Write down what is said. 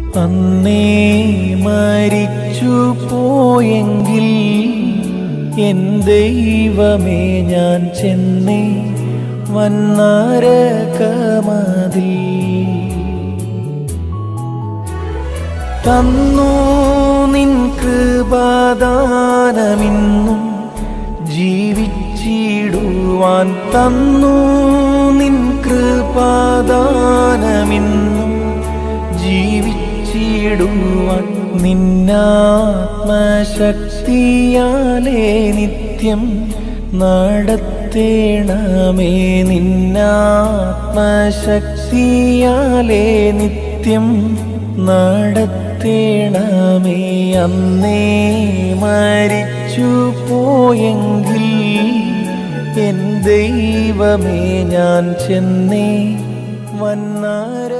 അന്നേ മരിച്ചു പോയെങ്കിൽ എൻ ദൈവമേ ഞാൻ ചെന്നേ വന്നരകമതിൽ തന്നു നിൻ കൃപാദാനമിന്നും ജീവിച്ചിടുവാൻ തന്നു നിൻ കൃപാദാനമിന്നും ജീവിച്ചിടുവാൻ നിന്നാത്മശക്തിയാലേ നിത്യം നടത്തേണമേ നിന്നാത്മശക്തിയാലേ നിത്യം നടത്തേണമേ അന്നേ മരിച്ചു പോയെങ്കിൽ എൻ ദൈവമേ ഞാൻ ചെന്നേ വന്നാര